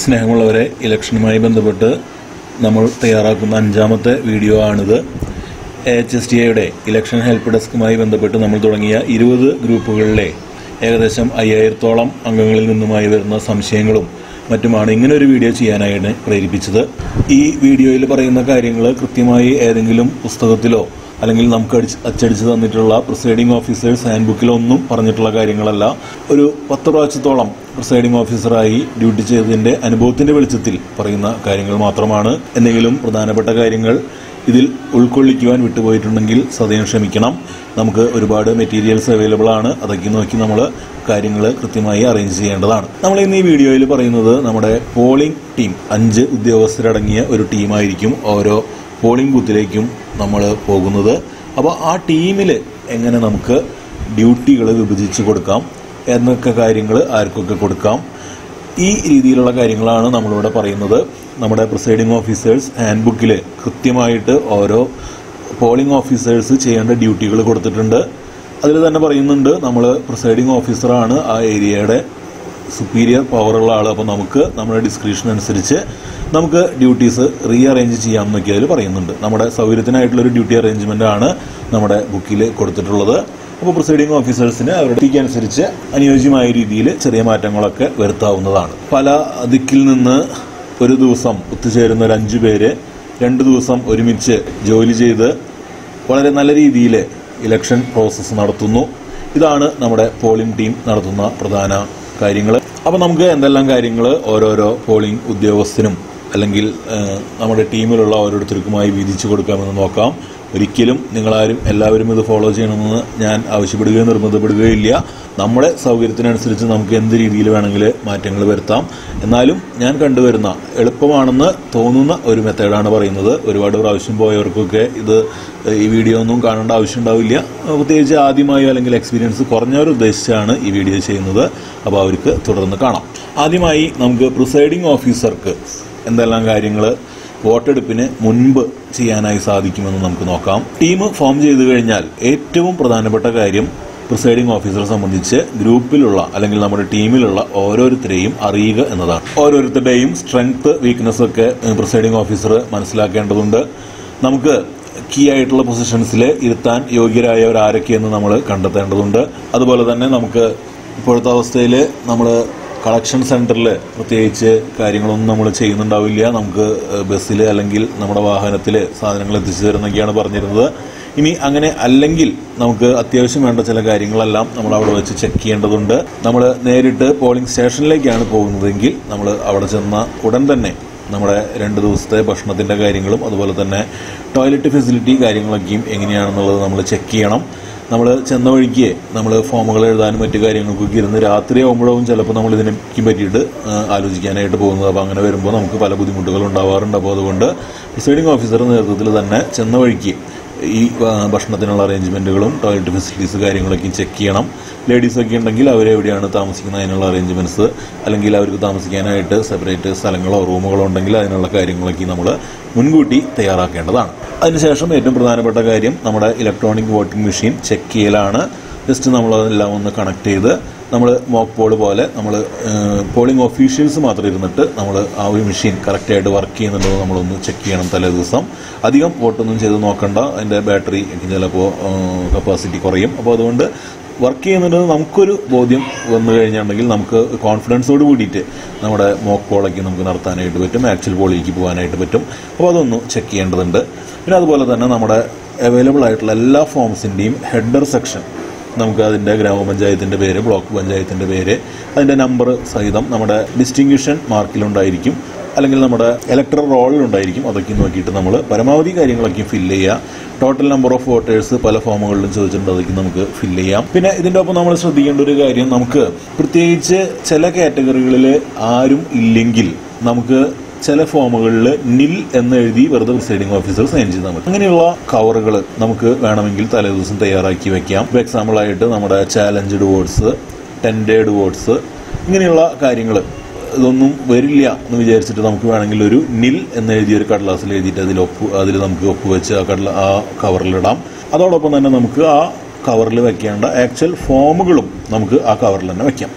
സ്നേഹമുള്ളവരെ ഇലക്ഷനുമായി ബന്ധപ്പെട്ട് നമ്മൾ തയ്യാറാക്കുന്ന അഞ്ചാമത്തെ വീഡിയോ ആണിത് എച്ച് എസ് ടി എയുടെ ഇലക്ഷൻ ഹെൽപ്പ് ഡെസ്കുമായി ബന്ധപ്പെട്ട് നമ്മൾ തുടങ്ങിയ ഇരുപത് ഗ്രൂപ്പുകളിലെ ഏകദേശം അയ്യായിരത്തോളം അംഗങ്ങളിൽ നിന്നുമായി വരുന്ന സംശയങ്ങളും മറ്റുമാണ് ഇങ്ങനെ ഒരു വീഡിയോ ചെയ്യാനായിട്ട് പ്രേരിപ്പിച്ചത് ഈ വീഡിയോയിൽ പറയുന്ന കാര്യങ്ങൾ കൃത്യമായി ഏതെങ്കിലും പുസ്തകത്തിലോ അല്ലെങ്കിൽ നമുക്ക് അടിച്ച് അച്ചടിച്ച് തന്നിട്ടുള്ള പ്രിസൈഡിംഗ് ഓഫീസേഴ്സ് ഹാൻഡ് ബുക്കിലൊന്നും പറഞ്ഞിട്ടുള്ള കാര്യങ്ങളല്ല ഒരു പത്ത് പ്രാവശ്യത്തോളം പ്രിസൈഡിംഗ് ഓഫീസറായി ഡ്യൂട്ടി ചെയ്തതിൻ്റെ അനുഭവത്തിൻ്റെ വെളിച്ചത്തിൽ പറയുന്ന കാര്യങ്ങൾ മാത്രമാണ് എന്തെങ്കിലും പ്രധാനപ്പെട്ട കാര്യങ്ങൾ ഇതിൽ ഉൾക്കൊള്ളിക്കുവാൻ വിട്ടുപോയിട്ടുണ്ടെങ്കിൽ സദയം ക്ഷമിക്കണം നമുക്ക് ഒരുപാട് മെറ്റീരിയൽസ് അവൈലബിൾ ആണ് അതൊക്കെ നോക്കി നമ്മൾ കാര്യങ്ങൾ കൃത്യമായി അറേഞ്ച് ചെയ്യേണ്ടതാണ് നമ്മൾ ഇന്ന് ഈ വീഡിയോയിൽ പറയുന്നത് നമ്മുടെ പോളിംഗ് ടീം അഞ്ച് ഉദ്യോഗസ്ഥരടങ്ങിയ ഒരു ടീമായിരിക്കും ഓരോ പോളിംഗ് ബൂത്തിലേക്കും നമ്മൾ പോകുന്നത് അപ്പോൾ ആ ടീമിൽ എങ്ങനെ നമുക്ക് ഡ്യൂട്ടികൾ വിഭജിച്ച് കൊടുക്കാം എന്നൊക്കെ കാര്യങ്ങൾ ആർക്കൊക്കെ കൊടുക്കാം ഈ രീതിയിലുള്ള കാര്യങ്ങളാണ് നമ്മളിവിടെ പറയുന്നത് നമ്മുടെ പ്രിസൈഡിംഗ് ഓഫീസേഴ്സ് ഹാൻഡ് ബുക്കിൽ കൃത്യമായിട്ട് ഓരോ പോളിംഗ് ഓഫീസേഴ്സ് ചെയ്യേണ്ട ഡ്യൂട്ടികൾ കൊടുത്തിട്ടുണ്ട് അതിൽ തന്നെ പറയുന്നുണ്ട് നമ്മൾ പ്രിസൈഡിംഗ് ഓഫീസറാണ് ആ ഏരിയയുടെ സുപ്പീരിയർ പവറുള്ള ആൾ അപ്പോൾ നമുക്ക് നമ്മുടെ ഡിസ്ക്രിപ്ഷൻ അനുസരിച്ച് നമുക്ക് ഡ്യൂട്ടീസ് റീ അറേഞ്ച് ചെയ്യാമെന്നൊക്കെ അതിൽ പറയുന്നുണ്ട് നമ്മുടെ സൗകര്യത്തിനായിട്ടുള്ളൊരു ഡ്യൂട്ടി അറേഞ്ച്മെൻ്റ് ആണ് നമ്മുടെ ബുക്കിൽ കൊടുത്തിട്ടുള്ളത് അപ്പോൾ പ്രിസൈഡിംഗ് ഓഫീസേഴ്സിന് അവരുടെ ഡ്യൂട്ടിക്ക് അനുസരിച്ച് അനുയോജ്യമായ രീതിയിൽ ചെറിയ മാറ്റങ്ങളൊക്കെ വരുത്താവുന്നതാണ് പല ദിക്കിൽ നിന്ന് ഒരു ദിവസം ഒത്തുചേരുന്ന ഒരു അഞ്ചു പേര് രണ്ട് ദിവസം ഒരുമിച്ച് ജോലി ചെയ്ത് വളരെ നല്ല രീതിയിൽ ഇലക്ഷൻ പ്രോസസ്സ് നടത്തുന്നു ഇതാണ് നമ്മുടെ പോളിംഗ് ടീം നടത്തുന്ന പ്രധാന കാര്യങ്ങൾ അപ്പോൾ നമുക്ക് എന്തെല്ലാം കാര്യങ്ങൾ ഓരോരോ പോളിംഗ് ഉദ്യോഗസ്ഥനും അല്ലെങ്കിൽ ഏഹ്, നമ്മുടെ ടീമിലുള്ള ഓരോരുത്തർക്കുമായി വീതിച്ചു കൊടുക്കാമെന്ന് നോക്കാം ഒരിക്കലും നിങ്ങളാരും എല്ലാവരും ഇത് ഫോളോ ചെയ്യണമെന്ന് ഞാൻ ആവശ്യപ്പെടുകയോ നിർബന്ധപ്പെടുകയില്ല നമ്മുടെ സൗകര്യത്തിനനുസരിച്ച് നമുക്ക് എന്ത് രീതിയിൽ വേണമെങ്കിൽ മാറ്റങ്ങൾ വരുത്താം എന്നാലും ഞാൻ കണ്ടുവരുന്ന എളുപ്പമാണെന്ന് തോന്നുന്ന ഒരു മെത്തേഡാണ് പറയുന്നത് ഒരുപാട് പ്രാവശ്യം പോയവർക്കൊക്കെ ഇത് ഈ വീഡിയോ ഒന്നും കാണേണ്ട ആവശ്യം ഉണ്ടാവില്ല പ്രത്യേകിച്ച് ആദ്യമായോ അല്ലെങ്കിൽ എക്സ്പീരിയൻസ് കുറഞ്ഞവർ ഉദ്ദേശിച്ചാണ് ഈ വീഡിയോ ചെയ്യുന്നത് അപ്പോൾ അവർക്ക് തുടർന്ന് കാണാം ആദ്യമായി നമുക്ക് പ്രിസൈഡിംഗ് ഓഫീസർക്ക് എന്തെല്ലാം കാര്യങ്ങൾ വോട്ടെടുപ്പിന് മുൻപ് ചെയ്യാനായി സാധിക്കുമെന്ന് നമുക്ക് നോക്കാം ടീം ഫോം ചെയ്തു കഴിഞ്ഞാൽ ഏറ്റവും പ്രധാനപ്പെട്ട കാര്യം പ്രിസൈഡിംഗ് ഓഫീസറെ സംബന്ധിച്ച് ഗ്രൂപ്പിലുള്ള അല്ലെങ്കിൽ നമ്മുടെ ടീമിലുള്ള ഓരോരുത്തരെയും അറിയുക എന്നതാണ് ഓരോരുത്തരുടെയും സ്ട്രെങ്ത് വീക്ക്നെസ് ഒക്കെ പ്രിസൈഡിംഗ് ഓഫീസർ മനസ്സിലാക്കേണ്ടതുണ്ട് നമുക്ക് കീ ആയിട്ടുള്ള പൊസിഷൻസിൽ ഇരുത്താൻ യോഗ്യരായവർ ആരൊക്കെയെന്ന് നമ്മൾ കണ്ടെത്തേണ്ടതുണ്ട് അതുപോലെ തന്നെ നമുക്ക് ഇപ്പോഴത്തെ അവസ്ഥയിൽ നമ്മൾ കളക്ഷൻ സെൻറ്ററിൽ പ്രത്യേകിച്ച് കാര്യങ്ങളൊന്നും നമ്മൾ ചെയ്യുന്നുണ്ടാവില്ല നമുക്ക് ബസ്സിൽ അല്ലെങ്കിൽ നമ്മുടെ വാഹനത്തിൽ സാധനങ്ങൾ എത്തിച്ചു തരുന്നൊക്കെയാണ് പറഞ്ഞിരുന്നത് ഇനി അങ്ങനെ അല്ലെങ്കിൽ നമുക്ക് അത്യാവശ്യം വേണ്ട ചില കാര്യങ്ങളെല്ലാം നമ്മൾ അവിടെ വെച്ച് ചെക്ക് ചെയ്യേണ്ടതുണ്ട് നമ്മൾ നേരിട്ട് പോളിംഗ് സ്റ്റേഷനിലേക്കാണ് പോകുന്നതെങ്കിൽ നമ്മൾ അവിടെ ചെന്ന ഉടൻ തന്നെ നമ്മുടെ രണ്ട് ദിവസത്തെ ഭക്ഷണത്തിൻ്റെ കാര്യങ്ങളും അതുപോലെ തന്നെ ടോയ്ലറ്റ് ഫെസിലിറ്റി കാര്യങ്ങളൊക്കെയും എങ്ങനെയാണെന്നുള്ളത് നമ്മൾ ചെക്ക് ചെയ്യണം നമ്മൾ ചെന്ന വഴിക്ക് നമ്മൾ ഫോമുകൾ എഴുതാനും മറ്റു കാര്യങ്ങൾക്കൊക്കെ ഇരുന്ന് രാത്രി ആകുമ്പോഴും ചിലപ്പോൾ നമ്മൾ ഇതിനെക്ക് പറ്റിയിട്ട് ആ, ആലോചിക്കാനായിട്ട് പോകുന്നത് അപ്പോൾ അങ്ങനെ വരുമ്പോൾ നമുക്ക് പല ബുദ്ധിമുട്ടുകൾ ഉണ്ടാവാറുണ്ട് അപ്പോൾ അതുകൊണ്ട് പ്രിസൈഡിംഗ് ഓഫീസറുടെ നേതൃത്വത്തിൽ തന്നെ ചെന്ന വഴിക്ക് ഈ ആ, ഭക്ഷണത്തിനുള്ള അറേഞ്ച്മെൻറ്റുകളും ടോയ്ലറ്റ് ഫെസിലിറ്റീസ് കാര്യങ്ങളൊക്കെ ചെക്ക് ചെയ്യണം ലേഡീസൊക്കെ ഉണ്ടെങ്കിൽ അവരെവിടെയാണ് താമസിക്കുന്നത് അതിനുള്ള അറേഞ്ച്മെൻറ്റ്സ് അല്ലെങ്കിൽ അവർക്ക് താമസിക്കാനായിട്ട് സെപ്പറേറ്റ് സ്ഥലങ്ങളോ റൂമുകളോ ഉണ്ടെങ്കിൽ അതിനുള്ള കാര്യങ്ങളൊക്കെ നമ്മൾ മുൻകൂട്ടി തയ്യാറാക്കേണ്ടതാണ് അതിനുശേഷം ഏറ്റവും പ്രധാനപ്പെട്ട കാര്യം നമ്മുടെ ഇലക്ട്രോണിക് വോട്ടിംഗ് മെഷീൻ ചെക്ക് ചെയ്യലാണ് ജസ്റ്റ് നമ്മളതെല്ലാം ഒന്ന് കണക്ട് ചെയ്ത് നമ്മൾ മോക്ക് പോൾ പോലെ നമ്മൾ പോളിംഗ് ഓഫീഷ്യൽസ് മാത്രം ഇരുന്നിട്ട് നമ്മൾ ആ ഒരു മെഷീൻ കറക്റ്റായിട്ട് വർക്ക് ചെയ്യുന്നുണ്ടോ എന്ന് നമ്മളൊന്ന് ചെക്ക് ചെയ്യണം തലേ ദിവസം അധികം വോട്ടൊന്നും ചെയ്ത് നോക്കണ്ട അതിൻ്റെ ബാറ്ററി ചിലപ്പോൾ കപ്പാസിറ്റി കുറയും അപ്പോൾ അതുകൊണ്ട് വർക്ക് ചെയ്യുന്നുണ്ടെന്ന് നമുക്കൊരു ബോധ്യം വന്നു കഴിഞ്ഞിട്ടുണ്ടെങ്കിൽ നമുക്ക് കോൺഫിഡൻസോട് കൂടിയിട്ട് നമ്മുടെ മോക്ക് പോളൊക്കെ നമുക്ക് നടത്താനായിട്ട് പറ്റും ആക്ച്വൽ പോളിലേക്ക് പോകാനായിട്ട് പറ്റും അപ്പോൾ അതൊന്ന് ചെക്ക് ചെയ്യേണ്ടതുണ്ട് പിന്നെ അതുപോലെ തന്നെ നമ്മുടെ അവൈലബിൾ ആയിട്ടുള്ള എല്ലാ ഫോംസിൻ്റെയും ഹെഡർ സെക്ഷൻ നമുക്ക് അതിൻ്റെ ഗ്രാമപഞ്ചായത്തിൻ്റെ പേര് ബ്ലോക്ക് പഞ്ചായത്തിൻ്റെ പേര് അതിൻ്റെ നമ്പർ സഹിതം നമ്മുടെ ഡിസ്റ്റിങ്ഷൻ മാർക്കിലുണ്ടായിരിക്കും അല്ലെങ്കിൽ നമ്മുടെ ഇലക്ട്രൽ റോളിലുണ്ടായിരിക്കും അതൊക്കെ നോക്കിയിട്ട് നമ്മൾ പരമാവധി കാര്യങ്ങളൊക്കെ ഫില്ല് ചെയ്യുക ടോട്ടൽ നമ്പർ ഓഫ് വോട്ടേഴ്സ് പല ഫോമുകളിലും ചോദിച്ചിട്ടുണ്ട് അതൊക്കെ നമുക്ക് ഫില്ല് ചെയ്യാം പിന്നെ ഇതിൻ്റെ ഒപ്പം നമ്മൾ ശ്രദ്ധിക്കേണ്ട ഒരു കാര്യം നമുക്ക് പ്രത്യേകിച്ച് ചില കാറ്റഗറികളിൽ ആരും ഇല്ലെങ്കിൽ നമുക്ക് ചില ഫോമുകളിൽ നിൽ എന്ന് എഴുതി വെറുതെ പ്രിസൈഡിംഗ് ഓഫീസർ സൈൻ ചെയ്താൽ മതി അങ്ങനെയുള്ള കവറുകൾ നമുക്ക് വേണമെങ്കിൽ തലേദിവസം തയ്യാറാക്കി വെക്കാം ഇപ്പോൾ എക്സാമ്പിൾ ആയിട്ട് നമ്മുടെ ചാലഞ്ചഡ് വേർഡ്സ് ടെൻഡേഡ് വേർഡ്സ് ഇങ്ങനെയുള്ള കാര്യങ്ങൾ ഇതൊന്നും വരില്ല എന്ന് വിചാരിച്ചിട്ട് നമുക്ക് വേണമെങ്കിൽ ഒരു നിൽ എന്ന് എഴുതിയ ഒരു കടലാസിൽ എഴുതിയിട്ട് അതിൽ ഒപ്പ് അതിൽ നമുക്ക് ഒപ്പ് വെച്ച് ആ കടല ആ കവറിലിടാം അതോടൊപ്പം തന്നെ നമുക്ക് ആ കവറിൽ വെക്കേണ്ട ആക്ച്വൽ ഫോമുകളും നമുക്ക് ആ കവറിൽ തന്നെ വെക്കാം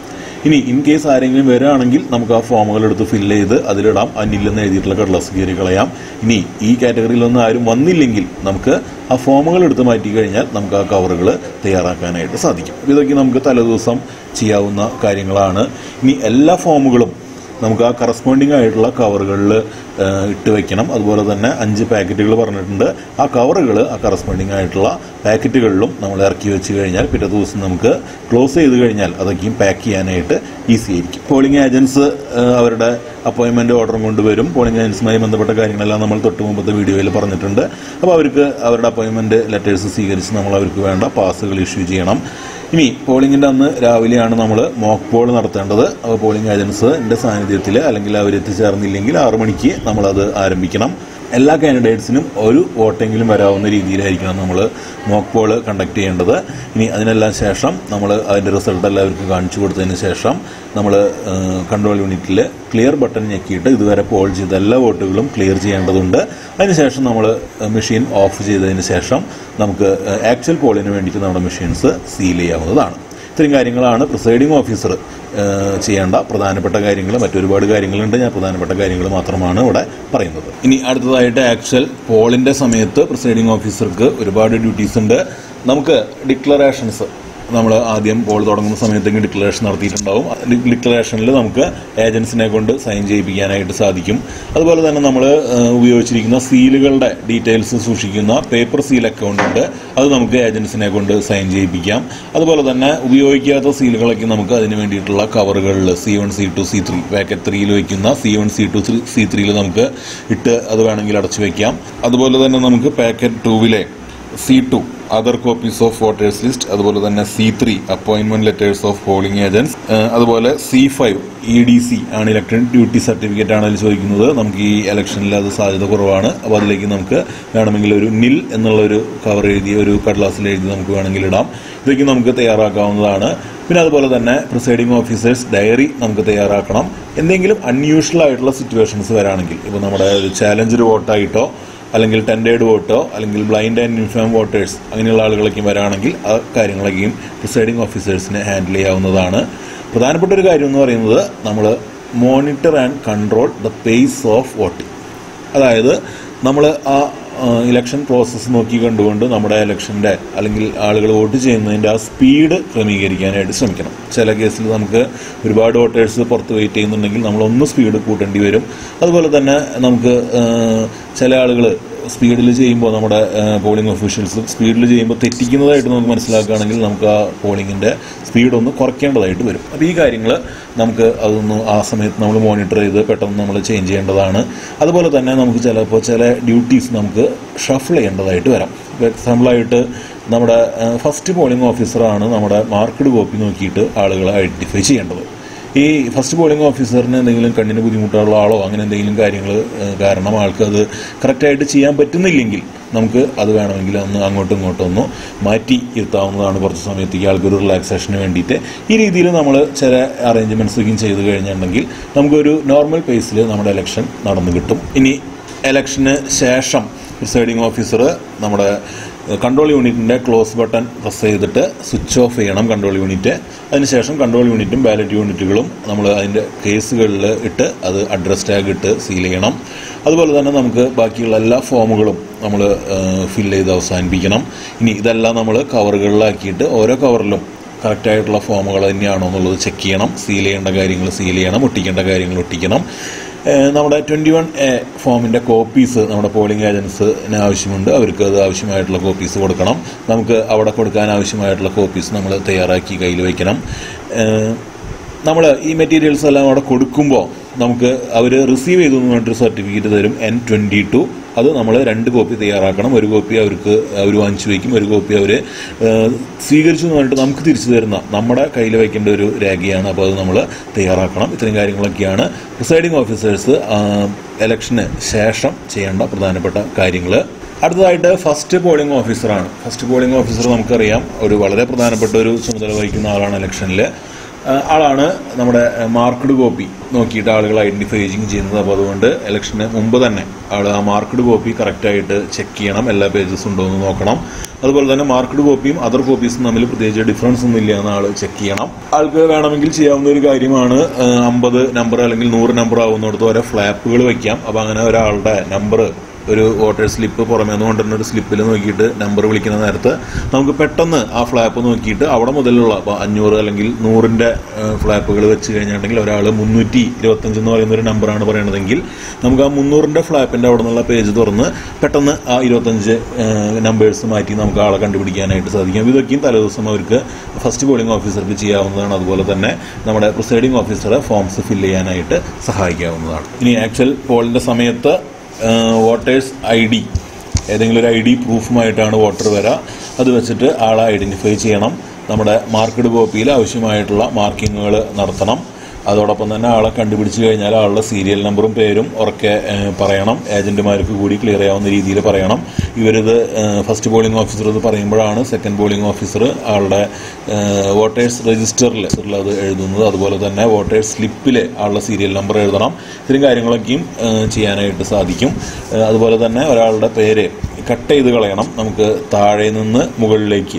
ഇനി ഇൻ കേസ് ആരെങ്കിലും വരികയാണെങ്കിൽ നമുക്ക് ആ ഫോമുകൾ എടുത്ത് ഫില്ല് ചെയ്ത് അതിലിടാം അന്നില്ലെന്ന് എഴുതിയിട്ടുള്ള കടലാസ് കീറി കളയാം ഇനി ഈ കാറ്റഗറിയിലൊന്നും ആരും വന്നില്ലെങ്കിൽ നമുക്ക് ആ ഫോമുകൾ എടുത്ത് മാറ്റി കഴിഞ്ഞാൽ നമുക്ക് ആ കവറുകൾ തയ്യാറാക്കാനായിട്ട് സാധിക്കും ഇതൊക്കെ നമുക്ക് തലേദിവസം ചെയ്യാവുന്ന കാര്യങ്ങളാണ് ഇനി എല്ലാ ഫോമുകളും നമുക്ക് ആ കറസ്പോണ്ടിങ് ആയിട്ടുള്ള കവറുകളിൽ ഇട്ട് വെക്കണം അതുപോലെ തന്നെ അഞ്ച് പാക്കറ്റുകൾ പറഞ്ഞിട്ടുണ്ട് ആ കവറുകൾ ആ കറസ്പോണ്ടിങ് ആയിട്ടുള്ള പാക്കറ്റുകളിലും നമ്മൾ ഇറക്കി വെച്ച് കഴിഞ്ഞാൽ പിറ്റേ ദിവസം നമുക്ക് ക്ലോസ് ചെയ്ത് കഴിഞ്ഞാൽ അതൊക്കെയും പാക്ക് ചെയ്യാനായിട്ട് ഈസി ആയിരിക്കും പോളിംഗ് ഏജൻസ് അവരുടെ അപ്പോയിൻമെൻ്റ് ഓർഡറും കൊണ്ടുവരും പോളിംഗ് ഏജൻസുമായി ബന്ധപ്പെട്ട കാര്യങ്ങളെല്ലാം നമ്മൾ തൊട്ട് മുമ്പത്തെ വീഡിയോയിൽ പറഞ്ഞിട്ടുണ്ട് അപ്പോൾ അവർക്ക് അവരുടെ അപ്പോയിൻമെൻറ്റ് ലെറ്റേഴ്സ് സ്വീകരിച്ച് നമ്മൾ അവർക്ക് വേണ്ട പാസുകൾ ഇഷ്യൂ ചെയ്യണം ഇനി പോളിംഗിൻ്റെ അന്ന് രാവിലെയാണ് നമ്മൾ മോക്ക് പോൾ നടത്തേണ്ടത് അപ്പോൾ പോളിംഗ് ഏജൻസിൻ്റെ സാന്നിധ്യത്തിൽ അല്ലെങ്കിൽ അവർ എത്തിച്ചേർന്നില്ലെങ്കിൽ ആറു മണിക്ക് നമ്മളത് ആരംഭിക്കണം എല്ലാ കാൻഡിഡേറ്റ്സിനും ഒരു വോട്ടെങ്കിലും വരാവുന്ന രീതിയിലായിരിക്കണം നമ്മൾ മോക്ക് പോൾ കണ്ടക്ട് ചെയ്യേണ്ടത് ഇനി അതിനെല്ലാം ശേഷം നമ്മൾ അതിൻ്റെ റിസൾട്ട് എല്ലാവർക്കും കാണിച്ചു കൊടുത്തതിന് ശേഷം നമ്മൾ കൺട്രോൾ യൂണിറ്റിൽ ക്ലിയർ ബട്ടൺ ഞെക്കിയിട്ട് ഇതുവരെ പോൾ ചെയ്ത എല്ലാ വോട്ടുകളും ക്ലിയർ ചെയ്യേണ്ടതുണ്ട് അതിനുശേഷം നമ്മൾ മെഷീൻ ഓഫ് ചെയ്തതിന് ശേഷം നമുക്ക് ആക്ച്വൽ പോളിന് വേണ്ടിയിട്ട് നമ്മുടെ മെഷീൻസ് സീൽ ചെയ്യാവുന്നതാണ് ഇത്രയും കാര്യങ്ങളാണ് പ്രിസൈഡിംഗ് ഓഫീസർ ചെയ്യേണ്ട പ്രധാനപ്പെട്ട കാര്യങ്ങൾ മറ്റൊരുപാട് കാര്യങ്ങളുണ്ട് ഞാൻ പ്രധാനപ്പെട്ട കാര്യങ്ങൾ മാത്രമാണ് ഇവിടെ പറയുന്നത് ഇനി അടുത്തതായിട്ട് ആക്ച്വൽ പോളിൻ്റെ സമയത്ത് പ്രിസൈഡിംഗ് ഓഫീസർക്ക് ഒരുപാട് ഡ്യൂട്ടീസ് ഉണ്ട് നമുക്ക് ഡിക്ലറേഷൻസ് നമ്മൾ ആദ്യം പോൾ തുടങ്ങുന്ന സമയത്തേക്ക് ഡിക്ലറേഷൻ നടത്തിയിട്ടുണ്ടാവും ഡിക്ലറേഷനിൽ നമുക്ക് ഏജൻസിനെ കൊണ്ട് സൈൻ ചെയ്യിപ്പിക്കാനായിട്ട് സാധിക്കും അതുപോലെ തന്നെ നമ്മൾ ഉപയോഗിച്ചിരിക്കുന്ന സീലുകളുടെ ഡീറ്റെയിൽസ് സൂക്ഷിക്കുന്ന പേപ്പർ സീൽ അക്കൗണ്ട് ഉണ്ട് അത് നമുക്ക് ഏജൻസിനെ കൊണ്ട് സൈൻ ചെയ്യിപ്പിക്കാം അതുപോലെ തന്നെ ഉപയോഗിക്കാത്ത സീലുകളൊക്കെ നമുക്ക് അതിന് വേണ്ടിയിട്ടുള്ള കവറുകളിൽ C one C two C three packet ത്രീയിൽ വയ്ക്കുന്ന C one C two C ത്രീയിൽ നമുക്ക് ഇട്ട് അത് വേണമെങ്കിൽ അടച്ചു വയ്ക്കാം അതുപോലെ തന്നെ നമുക്ക് പാക്കറ്റ് ടൂവിലെ C two other copies of voters list അതുപോലെ തന്നെ C three appointment letters of polling agents അതുപോലെ C five E D C ആണ് ഇലക്ഷൻ ഡ്യൂട്ടി സർട്ടിഫിക്കറ്റ് ആണ് അതിൽ ചോദിക്കുന്നത് നമുക്ക് ഈ ഇലക്ഷനിൽ അത് സാധ്യത കുറവാണ് അപ്പോൾ അതിലേക്ക് നമുക്ക് വേണമെങ്കിൽ ഒരു നിൽ എന്നുള്ള ഒരു കവർ എഴുതി ഒരു കടലാസിൽ എഴുതി നമുക്ക് വേണമെങ്കിൽ ഇടാം ഇതൊക്കെ നമുക്ക് തയ്യാറാക്കാവുന്നതാണ് പിന്നെ അതുപോലെ തന്നെ പ്രിസൈഡിംഗ് ഓഫീസേഴ്സ് ഡയറി നമുക്ക് തയ്യാറാക്കണം എന്തെങ്കിലും അൺയൂഷ്വൽ ആയിട്ടുള്ള സിറ്റുവേഷൻസ് വരാണെങ്കിൽ ഇപ്പോൾ നമ്മുടെ ഒരു ചാലഞ്ചർ വോട്ടായിട്ടോ അല്ലെങ്കിൽ ടെൻഡേഡ് വോട്ടോ അല്ലെങ്കിൽ ബ്ലൈൻഡ് ആൻഡ് ഇൻഫേം വോട്ടേഴ്സ് അങ്ങനെയുള്ള ആളുകളൊക്കെ വരാണെങ്കിൽ ആ കാര്യങ്ങളൊക്കെയും പ്രിസൈഡിംഗ് ഓഫീസേഴ്സിന് ഹാൻഡിൽ ചെയ്യാവുന്നതാണ് പ്രധാനപ്പെട്ട ഒരു കാര്യം എന്ന് പറയുന്നത് നമ്മൾ monitor and control the pace of voting അതായത് നമ്മൾ ആ ഇലക്ഷൻ പ്രോസസ്സ് നോക്കി കണ്ടുകൊണ്ട് നമ്മുടെ ഇലക്ഷൻ്റെ അല്ലെങ്കിൽ ആളുകൾ വോട്ട് ചെയ്യുന്നതിൻ്റെ ആ സ്പീഡ് ക്രമീകരിക്കാനായിട്ട് ശ്രമിക്കണം ചില കേസിൽ നമുക്ക് ഒരുപാട് വോട്ടേഴ്സ് പുറത്ത് വെയിറ്റ് ചെയ്യുന്നുണ്ടെങ്കിൽ നമ്മളൊന്ന് സ്പീഡ് കൂട്ടേണ്ടി വരും അതുപോലെ തന്നെ നമുക്ക് ചില ആളുകൾ സ്പീഡിൽ ചെയ്യുമ്പോൾ നമ്മുടെ പോളിംഗ് ഒഫീഷ്യൽസ് സ്പീഡിൽ ചെയ്യുമ്പോൾ തെറ്റിക്കുന്നതായിട്ട് നമുക്ക് മനസ്സിലാക്കുകയാണെങ്കിൽ നമുക്ക് ആ പോളിങ്ങിൻ്റെ സ്പീഡ് ഒന്ന് കുറയ്ക്കേണ്ടതായിട്ട് വരും അപ്പോൾ ഈ കാര്യങ്ങൾ നമുക്ക് അതൊന്ന് ആ സമയത്ത് നമ്മൾ മോണിറ്റർ ചെയ്ത് പെട്ടെന്ന് നമ്മൾ ചേഞ്ച് ചെയ്യേണ്ടതാണ് അതുപോലെ തന്നെ നമുക്ക് ചിലപ്പോൾ ചില ഡ്യൂട്ടീസ് നമുക്ക് ഷഫിൾ ചെയ്യേണ്ടതായിട്ട് വരാം ഇപ്പോൾ എക്സാമ്പിളായിട്ട് നമ്മുടെ ഫസ്റ്റ് പോളിംഗ് ഓഫീസറാണ് നമ്മുടെ മാർക്കഡ് കോപ്പി നോക്കിയിട്ട് ആളുകളെ ഐഡൻറ്റിഫൈ ചെയ്യേണ്ടത് ഈ ഫസ്റ്റ് പോളിംഗ് ഓഫീസറിന് എന്തെങ്കിലും കണ്ണിന് ബുദ്ധിമുട്ടുള്ള ആളോ അങ്ങനെ എന്തെങ്കിലും കാര്യങ്ങൾ കാരണം ആൾക്ക് അത് കറക്റ്റായിട്ട് ചെയ്യാൻ പറ്റുന്നില്ലെങ്കിൽ നമുക്ക് അത് വേണമെങ്കിൽ ഒന്ന് അങ്ങോട്ടും ഇങ്ങോട്ടും ഒന്ന് മാറ്റി ഇരുത്താവുന്നതാണ് കുറച്ച് സമയത്തേക്ക് ആൾക്കൊരു റിലാക്സേഷന് വേണ്ടിയിട്ട് ഈ രീതിയിൽ നമ്മൾ ചില അറേഞ്ച്മെൻറ്റ്സൊക്കെയും ചെയ്ത് കഴിഞ്ഞിട്ടുണ്ടെങ്കിൽ നമുക്കൊരു നോർമൽ പേസിൽ നമ്മുടെ ഇലക്ഷൻ നടന്നു കിട്ടും ഇനി ഇലക്ഷന് ശേഷം പ്രിസൈഡിംഗ് ഓഫീസർ നമ്മുടെ കൺട്രോൾ യൂണിറ്റിൻ്റെ ക്ലോസ് ബട്ടൺ പ്രസ് ചെയ്തിട്ട് സ്വിച്ച് ഓഫ് ചെയ്യണം കൺട്രോൾ യൂണിറ്റ് അതിനുശേഷം കൺട്രോൾ യൂണിറ്റും ബാലറ്റ് യൂണിറ്റുകളും നമ്മൾ അതിൻ്റെ കേസുകളിൽ ഇട്ട് അത് അഡ്രസ് ടാഗ് ഇട്ട് സീൽ ചെയ്യണം അതുപോലെ തന്നെ നമുക്ക് ബാക്കിയുള്ള എല്ലാ ഫോമുകളും നമ്മൾ ഫില്ല് ചെയ്ത് അവസാനിപ്പിക്കണം ഇനി ഇതെല്ലാം നമ്മൾ കവറുകളിലാക്കിയിട്ട് ഓരോ കവറിലും കറക്റ്റായിട്ടുള്ള ഫോമുകൾ തന്നെയാണോ എന്നുള്ളത് ചെക്ക് ചെയ്യണം സീൽ ചെയ്യേണ്ട കാര്യങ്ങൾ സീൽ ചെയ്യണം ഒട്ടിക്കേണ്ട കാര്യങ്ങൾ ഒട്ടിക്കണം നമ്മുടെ ട്വൻറ്റി വൺ എ ഫോമിൻ്റെ കോപ്പീസ് നമ്മുടെ പോളിംഗ് ഏജൻസിന് ആവശ്യമുണ്ട് അവർക്ക് അത് ആവശ്യമായിട്ടുള്ള കോപ്പീസ് കൊടുക്കണം നമുക്ക് അവിടെ കൊടുക്കാൻ ആവശ്യമായിട്ടുള്ള കോപ്പീസ് നമ്മൾ തയ്യാറാക്കി കയ്യിൽ വയ്ക്കണം നമ്മൾ ഈ മെറ്റീരിയൽസ് എല്ലാം അവിടെ കൊടുക്കുമ്പോൾ നമുക്ക് അവർ റിസീവ് ചെയ്തു എന്ന് പറഞ്ഞിട്ടൊരു സർട്ടിഫിക്കറ്റ് തരും എൻ ട്വൻറ്റി ടു അത് നമ്മൾ രണ്ട് കോപ്പി തയ്യാറാക്കണം ഒരു കോപ്പി അവർക്ക് അവർ വാങ്ങിച്ചു വയ്ക്കും ഒരു കോപ്പി അവർ സ്വീകരിച്ചു എന്ന് പറഞ്ഞിട്ട് നമുക്ക് തിരിച്ചു തരുന്ന നമ്മുടെ കയ്യിൽ വയ്ക്കേണ്ട ഒരു രേഖയാണ് അപ്പോൾ അത് നമ്മൾ തയ്യാറാക്കണം ഇത്രയും കാര്യങ്ങളൊക്കെയാണ് പ്രിസൈഡിംഗ് ഓഫീസേഴ്സ് ഇലക്ഷന് ശേഷം ചെയ്യേണ്ട പ്രധാനപ്പെട്ട കാര്യങ്ങൾ അടുത്തതായിട്ട് ഫസ്റ്റ് പോളിംഗ് ഓഫീസറാണ് ഫസ്റ്റ് പോളിംഗ് ഓഫീസർ നമുക്കറിയാം ഒരു വളരെ പ്രധാനപ്പെട്ട ഒരു ചുമതല വഹിക്കുന്ന ആളാണ് ഇലക്ഷനിൽ ആ, ആളാണ് നമ്മുടെ മാർക്കഡ് കോപ്പി നോക്കിയിട്ട് ആളുകൾ ഐഡന്റിഫൈ ചെയ്യുന്നത് അപ്പോൾ അതുകൊണ്ട് ഇലക്ഷന് മുമ്പ് തന്നെ ആൾ ആ മാർക്കഡ് കോപ്പി കറക്റ്റായിട്ട് ചെക്ക് ചെയ്യണം എല്ലാ പേജസ് ഉണ്ടോ എന്ന് നോക്കണം അതുപോലെ തന്നെ മാർക്കഡ് കോപ്പിയും അതർ കോപ്പീസും തമ്മിൽ പ്രത്യേകിച്ച് ഡിഫറൻസ് ഒന്നും ഇല്ല എന്ന് ആൾ ചെക്ക് ചെയ്യണം ആൾക്ക് വേണമെങ്കിൽ ചെയ്യാവുന്ന ഒരു കാര്യമാണ് അമ്പത് നമ്പർ അല്ലെങ്കിൽ നൂറ് നമ്പർ ആവുന്നിടത്ത് ഓരോ ഫ്ലാപ്പുകൾ വയ്ക്കാം അപ്പോൾ അങ്ങനെ ഒരാളുടെ നമ്പർ ഒരു വോട്ടർ സ്ലിപ്പ് പുറമേ നിന്ന് കൊണ്ടുവരുന്ന ഒരു സ്ലിപ്പിൽ നോക്കിയിട്ട് നമ്പർ വിളിക്കുന്ന നേരത്ത് നമുക്ക് പെട്ടെന്ന് ആ ഫ്ലാപ്പ് നോക്കിയിട്ട് അവിടെ മുതലുള്ള അപ്പോൾ അഞ്ഞൂറ് അല്ലെങ്കിൽ നൂറിൻ്റെ ഫ്ലാപ്പുകൾ വെച്ച് കഴിഞ്ഞിട്ടുണ്ടെങ്കിൽ ഒരാൾ മുന്നൂറ്റി ഇരുപത്തഞ്ച് എന്ന് പറയുന്ന ഒരു നമ്പറാണ് പറയണതെങ്കിൽ നമുക്ക് ആ മുന്നൂറിൻ്റെ ഫ്ലാപ്പിൻ്റെ അവിടെ നിന്നുള്ള പേജ് തുറന്ന് പെട്ടെന്ന് ആ ഇരുപത്തഞ്ച് നമ്പേഴ്സ് മാറ്റി നമുക്ക് ആളെ കണ്ടുപിടിക്കാനായിട്ട് സാധിക്കും ഇതൊക്കെയും തലേദിവസം അവർക്ക് ഫസ്റ്റ് പോളിംഗ് ഓഫീസർക്ക് ചെയ്യാവുന്നതാണ് അതുപോലെ തന്നെ നമ്മുടെ പ്രിസൈഡിംഗ് ഓഫീസറെ ഫോംസ് ഫില്ല് ചെയ്യാനായിട്ട് സഹായിക്കാവുന്നതാണ് ഇനി ആക്ച്വൽ പോളിൻ്റെ സമയത്ത് വോട്ടേഴ്സ് ഐ ഡി ഏതെങ്കിലും ഒരു ഐ ഡി പ്രൂഫുമായിട്ടാണ് വോട്ടർ വരിക അത് വെച്ചിട്ട് ആളെ ഐഡൻറ്റിഫൈ ചെയ്യണം നമ്മുടെ മാർക്കഡ് കോപ്പിയിൽ ആവശ്യമായിട്ടുള്ള മാർക്കിങ്ങുകൾ നടത്തണം അതോടൊപ്പം തന്നെ ആളെ കണ്ടുപിടിച്ച് കഴിഞ്ഞാൽ ആളുടെ സീരിയൽ നമ്പറും പേരും ഉറക്കെ ഏഹ്, പറയണം ഏജന്റുമാർക്ക് കൂടി ക്ലിയർ ചെയ്യാവുന്ന രീതിയിൽ പറയണം ഇവരിത് ഏഹ്, ഫസ്റ്റ് പോളിംഗ് ഓഫീസർ ഇത് പറയുമ്പോഴാണ് സെക്കൻഡ് പോളിംഗ് ഓഫീസർ ആളുടെ ഏഹ്, വോട്ടേഴ്സ് രജിസ്റ്ററിൽ അത് എഴുതുന്നത് അതുപോലെ തന്നെ വോട്ടേഴ്സ് സ്ലിപ്പിൽ ആളുടെ സീരിയൽ നമ്പർ എഴുതണം ഇത്തരം കാര്യങ്ങളൊക്കെയും ഏഹ്, ചെയ്യാനായിട്ട് സാധിക്കും ഏഹ്, അതുപോലെ തന്നെ ഒരാളുടെ പേര് കട്ട് ചെയ്ത് കളയണം നമുക്ക് താഴെ നിന്ന് മുകളിലേക്ക്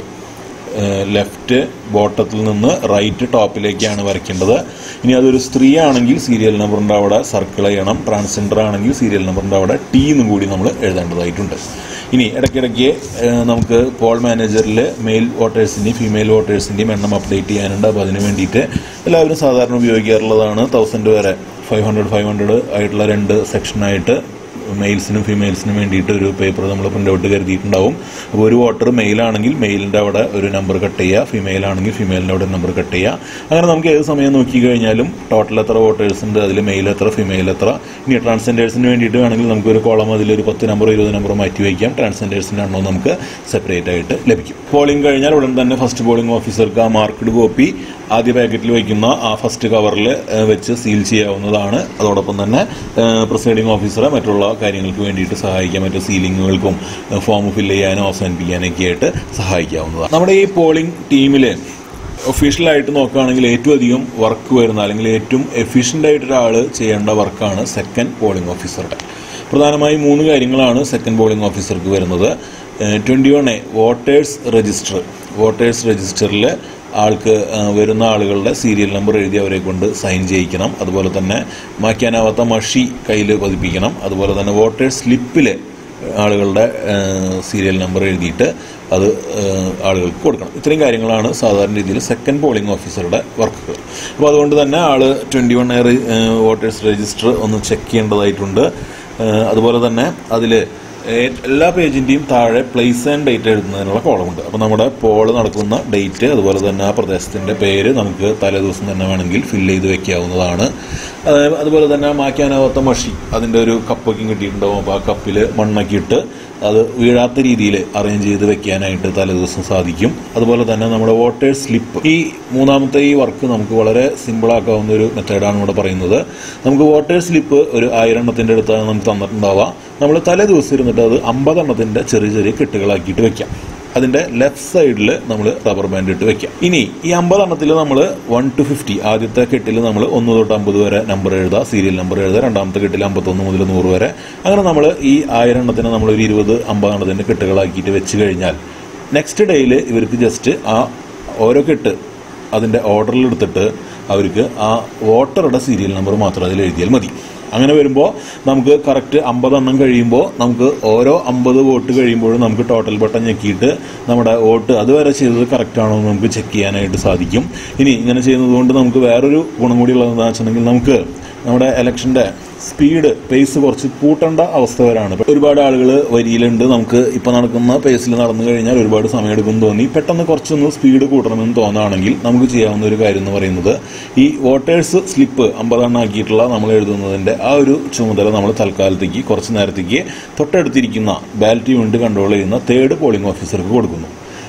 ലെഫ്റ്റ് ബോട്ടത്തിൽ നിന്ന് റൈറ്റ് ടോപ്പിലേക്കാണ് വരയ്ക്കേണ്ടത് ഇനി അതൊരു സ്ത്രീ ആണെങ്കിൽ സീരിയൽ നമ്പറിൻ്റെ അവിടെ സർക്കിൾ ചെയ്യണം ട്രാൻസ്ജെൻഡർ ആണെങ്കിൽ സീരിയൽ നമ്പറിൻ്റെ അവിടെ ടി എന്നും കൂടി നമ്മൾ എഴുതേണ്ടതായിട്ടുണ്ട് ഇനി ഇടയ്ക്കിടയ്ക്ക് ഏഹ്, നമുക്ക് പോൾ മാനേജറിൽ മെയിൽ വോട്ടേഴ്സിൻ്റെയും ഫീമെയിൽ വോട്ടേഴ്സിൻ്റെയും എണ്ണം അപ്ഡേറ്റ് ചെയ്യാനുണ്ട് അപ്പോൾ അതിന് വേണ്ടിയിട്ട് എല്ലാവരും സാധാരണ ഉപയോഗിക്കാറുള്ളതാണ് തൗസൻഡ് വരെ ഫൈവ് ഹൺഡ്രഡ് ഫൈവ് ഹൺഡ്രഡ് ആയിട്ടുള്ള രണ്ട് സെക്ഷനായിട്ട് മെയിൽസിനും ഫീമെയിൽസിനും വേണ്ടിയിട്ട് ഒരു പേപ്പർ നമ്മൾ പ്രിൻ്റ് ഔട്ട് കരുതിയിട്ടുണ്ടാവും അപ്പോൾ ഒരു വോട്ടർ മെയിലാണെങ്കിൽ മെയിലിൻ്റെ അവിടെ ഒരു നമ്പർ കട്ട് ചെയ്യുക ഫീമെയിൽ ആണെങ്കിൽ ഫീമെയിലിൻ്റെ അവിടെ നമ്പർ കട്ട് ചെയ്യുക അങ്ങനെ നമുക്ക് ഏത് സമയം നോക്കി കഴിഞ്ഞാലും ടോട്ടൽ എത്ര വോട്ടേഴ്സ് ഉണ്ട് അതിൽ മെയിൽ എത്ര ഫീമെയിൽ എത്ര ഇനി ട്രാൻസ്ജെൻഡേഴ്സിന് വേണ്ടിയിട്ട് വേണമെങ്കിൽ നമുക്ക് ഒരു കോളം അതിലൊരു പത്ത് നമ്പർ ഇരുപത് നമ്പർ മാറ്റി വയ്ക്കാം ട്രാൻസ്ജെൻഡേഴ്സിൻ്റെ എണ്ണം നമുക്ക് സെപ്പറേറ്റ് ആയിട്ട് ലഭിക്കും പോളിംഗ് കഴിഞ്ഞാൽ ഉടൻ തന്നെ ഫസ്റ്റ് പോളിംഗ് ഓഫീസർക്ക് ആ മാർക്കഡ് കോപ്പി ആദ്യ പാക്കറ്റിൽ വയ്ക്കുന്ന ആ ഫസ്റ്റ് കവറിൽ വെച്ച് സീൽ ചെയ്യാവുന്നതാണ് അതോടൊപ്പം തന്നെ പ്രിസൈഡിംഗ് ഓഫീസറെ മറ്റുള്ള കാര്യങ്ങൾക്ക് വേണ്ടിയിട്ട് സഹായിക്കാൻ മറ്റു സീലിങ്ങുകൾക്കും ഫോം ഫില്ല് ചെയ്യാനും അവസാനിപ്പിക്കാനൊക്കെ ആയിട്ട് സഹായിക്കാവുന്നതാണ് നമ്മുടെ ഈ പോളിംഗ് ടീമിൽ ഒഫീഷ്യലായിട്ട് നോക്കുകയാണെങ്കിൽ ഏറ്റവും അധികം വർക്ക് വരുന്ന അല്ലെങ്കിൽ ഏറ്റവും എഫിഷ്യൻ്റ് ആയിട്ട് ഒരാൾ ചെയ്യേണ്ട വർക്കാണ് സെക്കൻഡ് പോളിംഗ് ഓഫീസറുടെ പ്രധാനമായും മൂന്ന് കാര്യങ്ങളാണ് സെക്കൻഡ് പോളിംഗ് ഓഫീസർക്ക് വരുന്നത് twenty one A voters register voters രജിസ്റ്ററിൽ ആൾക്ക് ആ, വരുന്ന ആളുകളുടെ സീരിയൽ നമ്പർ എഴുതി അവരെ കൊണ്ട് സൈൻ ചെയ്യിക്കണം അതുപോലെ തന്നെ മായ്ക്കാനാവാത്ത മഷി കയ്യിൽ പതിപ്പിക്കണം അതുപോലെ തന്നെ വോട്ടേഴ്സ് സ്ലിപ്പിൽ ആളുകളുടെ സീരിയൽ നമ്പർ എഴുതിയിട്ട് അത് ആ, ആളുകൾക്ക് കൊടുക്കണം ഇത്രയും കാര്യങ്ങളാണ് സാധാരണ രീതിയിൽ സെക്കൻഡ് പോളിംഗ് ഓഫീസറുടെ വർക്കുകൾ അപ്പോൾ അതുകൊണ്ട് തന്നെ ആൾ twenty one A voters register ഒന്ന് ചെക്ക് ചെയ്യേണ്ടതായിട്ടുണ്ട് ആ, അതുപോലെ തന്നെ അതിൽ എല്ലാ പേജിൻ്റെയും താഴെ പ്ലേസ് ആൻഡ് ഡേറ്റ് എഴുതുന്നതിനുള്ള കോളമുണ്ട് അപ്പോൾ നമ്മുടെ പോൾ നടക്കുന്ന ഡേറ്റ് അതുപോലെ തന്നെ ആ പ്രദേശത്തിൻ്റെ പേര് നമുക്ക് തലേ ദിവസം തന്നെ വേണമെങ്കിൽ ഫില്ല് ചെയ്ത് വെക്കാവുന്നതാണ് അത് അതുപോലെ തന്നെ മായ്ക്കാനാവാത്ത മഷി അതിൻ്റെ ഒരു കപ്പൊക്കെ കിട്ടിയിട്ടുണ്ടാവും അപ്പോൾ ആ കപ്പിൽ മണ്ണൊക്കെ ഇട്ട് അത് വീഴാത്ത രീതിയിൽ അറേഞ്ച് ചെയ്ത് വെക്കാനായിട്ട് തലേദിവസം സാധിക്കും അതുപോലെ തന്നെ നമ്മുടെ വോട്ടേഴ്സ് സ്ലിപ്പ് ഈ മൂന്നാമത്തെ ഈ വർക്ക് നമുക്ക് വളരെ സിമ്പിളാക്കാവുന്ന ഒരു മെത്തേഡാണ് ഇവിടെ പറയുന്നത് നമുക്ക് വോട്ടേഴ്സ് സ്ലിപ്പ് ഒരു ആയിരം എണ്ണത്തിൻ്റെ അടുത്താണ് നമുക്ക് തന്നിട്ടുണ്ടാവുക നമ്മൾ തലേ ദിവസം ഇരുന്നിട്ട് അത് അമ്പതെണ്ണത്തിൻ്റെ ചെറിയ ചെറിയ കെട്ടുകളാക്കിയിട്ട് വെക്കാം അതിൻ്റെ ലെഫ്റ്റ് സൈഡിൽ നമ്മൾ റബ്ബർ ബാൻഡ് ഇട്ട് വെക്കാം ഇനി ഈ അമ്പതെണ്ണത്തിൽ നമ്മൾ വൺ ടു ഫിഫ്റ്റി ആദ്യത്തെ കെട്ടിൽ നമ്മൾ ഒന്ന് തൊട്ട് അമ്പത് വരെ നമ്പർ എഴുതുക സീരിയൽ നമ്പർ എഴുതുക രണ്ടാമത്തെ കെട്ടിൽ അമ്പത്തൊന്ന് മുതൽ നൂറ് വരെ അങ്ങനെ നമ്മൾ ഈ ആയിരം എണ്ണത്തിന് നമ്മൾ ഒരു ഇരുപത് അമ്പതെണ്ണത്തിൻ്റെ കെട്ടുകളാക്കിയിട്ട് വെച്ച് കഴിഞ്ഞാൽ നെക്സ്റ്റ് ഡേയിൽ ഇവർക്ക് ജസ്റ്റ് ആ ഓരോ കെട്ട് അതിൻ്റെ ഓർഡറിൽ എടുത്തിട്ട് അവർക്ക് ആ വോട്ടറുടെ സീരിയൽ നമ്പർ മാത്രം അതിൽ എഴുതിയാൽ മതി അങ്ങനെ വരുമ്പോൾ നമുക്ക് കറക്റ്റ് അമ്പതെണ്ണം കഴിയുമ്പോൾ നമുക്ക് ഓരോ അമ്പത് വോട്ട് കഴിയുമ്പോഴും നമുക്ക് ടോട്ടൽ ബട്ടൺ ഞെക്കിയിട്ട് നമ്മുടെ വോട്ട് അതുവരെ ചെയ്തത് കറക്റ്റ് ആണോ എന്ന് നമുക്ക് ചെക്ക് ചെയ്യാനായിട്ട് സാധിക്കും ഇനി ഇങ്ങനെ ചെയ്യുന്നത് കൊണ്ട് നമുക്ക് വേറൊരു ഗുണം കൂടി ഉള്ളത് എന്താണെന്ന് വെച്ചിട്ടുണ്ടെങ്കിൽ നമുക്ക് നമ്മുടെ ഇലക്ഷൻ്റെ സ്പീഡ് പേസ് കുറച്ച് കൂട്ടേണ്ട അവസ്ഥ വരാണ് ഇപ്പൊ ഒരുപാട് ആളുകൾ വരിയിലുണ്ട് നമുക്ക് ഇപ്പം നടക്കുന്ന പേസിൽ നടന്നു കഴിഞ്ഞാൽ ഒരുപാട് സമയം എടുക്കും തോന്നി പെട്ടെന്ന് കുറച്ചൊന്ന് സ്പീഡ് കൂട്ടണമെന്ന് തോന്നുകയാണെങ്കിൽ നമുക്ക് ചെയ്യാവുന്ന ഒരു കാര്യം എന്ന് പറയുന്നത് ഈ വോട്ടേഴ്സ് സ്ലിപ്പ് അമ്പതെണ്ണം ആക്കിയിട്ടുള്ള നമ്മൾ എഴുതുന്നതിൻ്റെ ആ ഒരു ചുമതല നമ്മൾ തൽക്കാലത്തേക്ക് കുറച്ച് നേരത്തേക്ക് തൊട്ടടുത്തിരിക്കുന്ന ബാലറ്റ് യൂണിറ്റ് കൺട്രോൾ ചെയ്യുന്ന തേർഡ് പോളിംഗ് ഓഫീസർക്ക് കൊടുക്കുന്നു